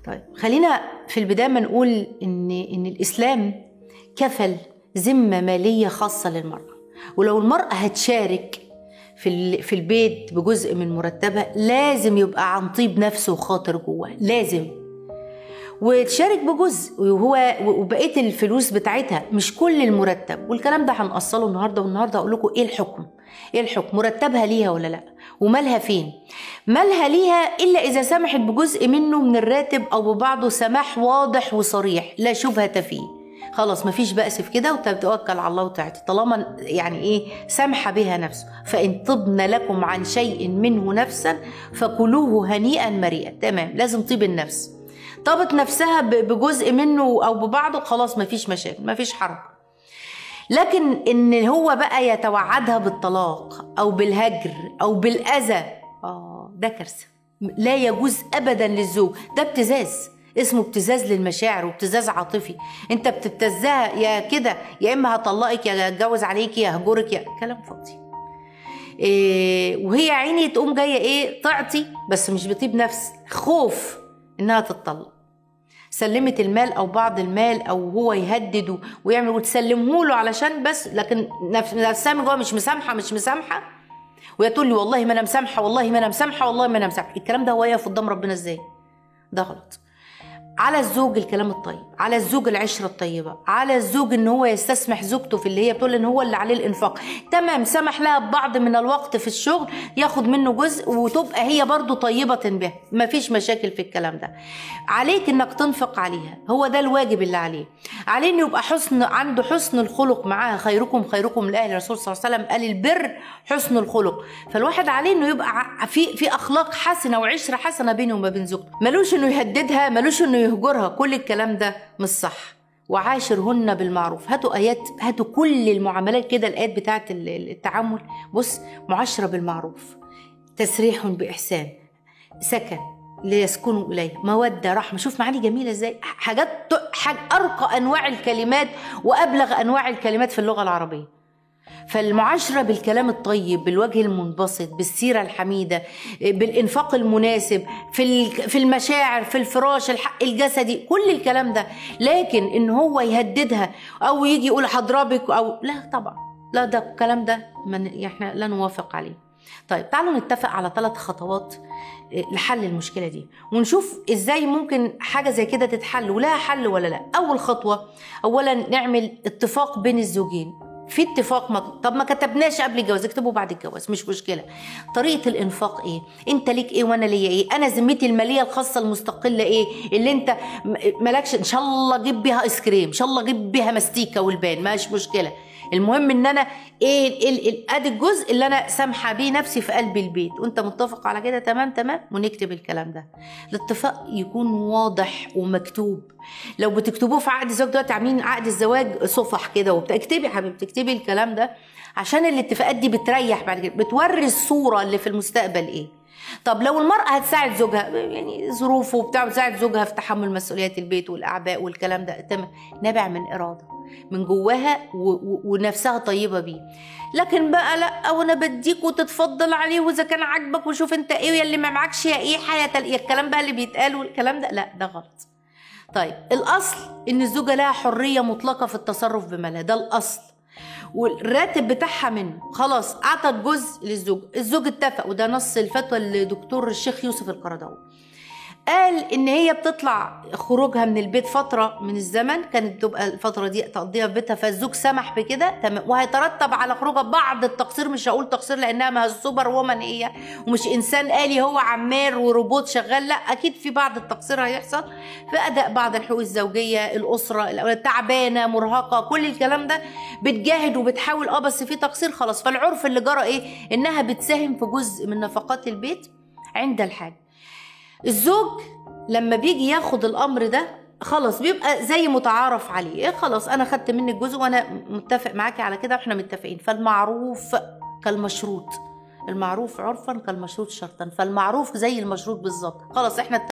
طيب خلينا في البدايه ما نقول ان ان الاسلام كفل ذمه ماليه خاصه للمراه ولو المراه هتشارك في ال- في البيت بجزء من مرتبها لازم يبقى عن طيب نفس وخاطر جواها لازم وتشارك بجزء وهو وبقيه الفلوس بتاعتها مش كل المرتب والكلام ده هنقصله النهارده والنهارده اقول لكم ايه الحكم ايه الحكم مرتبها ليها ولا لا ومالها فين مالها ليها الا اذا سمحت بجزء منه من الراتب او ببعضه سماح واضح وصريح لا شبهه فيه خلاص مفيش بأس في كده وتتوكل على الله وتعطي طالما يعني ايه سامحه بها نفسه فان طبن لكم عن شيء منه نفسا فكلوه هنيئا مريئا تمام لازم طيب النفس طابت نفسها ب- بجزء منه او ببعضه خلاص مفيش مشاكل مفيش حرج لكن ان هو بقى يتوعدها بالطلاق او بالهجر او بالاذى اه ده كارثه لا يجوز ابدا للزوج ده ابتزاز اسمه ابتزاز للمشاعر وابتزاز عاطفي انت بتبتزها يا كده يا اما هطلقك يا اتجوز عليك يا هجرك يا كلام فاضي إيه وهي عيني تقوم جايه ايه تعطي بس مش بطيب نفس خوف انها تتطلق سلمت المال او بعض المال او هو يهدد ويعمل وتسلمه له علشان بس لكن نف- نفسها من جوه مش مسامحه مش مسامحه وهي تقول لي والله ما انا مسامحه والله ما انا مسامحه والله ما انا مسامحه الكلام ده هو يقف قدام ربنا ازاي ده غلط على الزوج الكلام الطيب على الزوج العشرة الطيبة على الزوج ان هو يستسمح زوجته في اللي هي بتقول ان هو اللي عليه الانفاق تمام سمح لها ببعض من الوقت في الشغل ياخد منه جزء وتبقى هي برضو طيبة به مفيش مشاكل في الكلام ده عليك انك تنفق عليها هو ده الواجب اللي عليه عليه انه يبقى حسن عنده حسن الخلق معاها خيركم خيركم لاهل الرسول صلى الله عليه وسلم قال البر حسن الخلق فالواحد عليه انه يبقى ع- في في اخلاق حسنه وعشره حسنه بينه وما بين زوجته ملوش انه يهددها ملوش انه يهجرها كل الكلام ده مش صح وعاشرهن بالمعروف هاتوا ايات هاتوا كل المعاملات كده الايات بتاعت ال- ال- التعامل بص معاشره بالمعروف تسريح باحسان سكن ليسكنوا اليه موده رحمه شوف معاني جميله ازاي حاجات ت- حاج ارقى انواع الكلمات وابلغ انواع الكلمات في اللغه العربيه فالمعاشرة بالكلام الطيب بالوجه المنبسط بالسيرة الحميدة بالإنفاق المناسب في ال- في المشاعر في الفراش الحق الجسدي كل الكلام ده لكن إن هو يهددها أو يجي يقول هضربك أو لا طبعا لا ده الكلام ده من احنا لا نوافق عليه طيب تعالوا نتفق على ثلاث خطوات لحل المشكله دي ونشوف ازاي ممكن حاجه زي كده تتحل ولها حل ولا لا اول خطوه اولا نعمل اتفاق بين الزوجين في اتفاق ما طب ما كتبناش قبل الجواز اكتبه بعد الجواز مش مشكله طريقه الانفاق ايه انت ليك ايه وانا ليا ايه انا ذمتي الماليه الخاصه المستقله ايه اللي انت م- مالكش ان شاء الله جيب بيها ايس كريم ان شاء الله جيب بيها مستيكه والبان مش مشكله المهم ان انا ايه ال- ال- ال- ادي الجزء اللي انا سامحه بيه نفسي في قلب البيت وانت متفق على كده تمام تمام ونكتب الكلام ده الاتفاق يكون واضح ومكتوب لو بتكتبوه في عقد الزواج دلوقتي عاملين عقد الزواج صفح كده وبتاع اكتبي يا حبيبتي اكتبي الكلام ده عشان الاتفاقات دي بتريح بعد كده بتوري الصوره اللي في المستقبل ايه طب لو المرأة هتساعد زوجها يعني ظروفه وبتاع بتساعد زوجها في تحمل مسؤوليات البيت والأعباء والكلام ده تمام نابع من إرادة من جواها و- و- ونفسها طيبة بيه لكن بقى لا وانا بديك وتتفضل عليه واذا كان عاجبك وشوف انت ايه يا اللي ما معكش يا ايه حياة الكلام بقى اللي بيتقال والكلام ده لا ده غلط طيب الاصل ان الزوجه لها حريه مطلقه في التصرف بمالها ده الاصل والراتب بتاعها منه خلاص اعطت جزء للزوج الزوج اتفق وده نص الفتوى لدكتور الشيخ يوسف القرضاوي قال ان هي بتطلع خروجها من البيت فتره من الزمن كانت تبقى الفتره دي تقضيها في بيتها فالزوج سمح بكده تمام وهيترتب على خروجها بعض التقصير مش هقول تقصير لانها ما سوبر وومن هي ومش انسان آلي هو عمار وروبوت شغال لا اكيد في بعض التقصير هيحصل في اداء بعض الحقوق الزوجيه الاسره الاولاد تعبانه مرهقه كل الكلام ده بتجاهد وبتحاول اه بس في تقصير خلاص فالعرف اللي جرى ايه انها بتساهم في جزء من نفقات البيت عند الحاجه الزوج لما بيجي ياخد الامر ده خلاص بيبقى زي متعارف عليه إيه خلاص انا خدت منك جزء وانا متفق معاكي على كده واحنا متفقين فالمعروف كالمشروط المعروف عرفا كالمشروط شرطا فالمعروف زي المشروط بالظبط خلاص احنا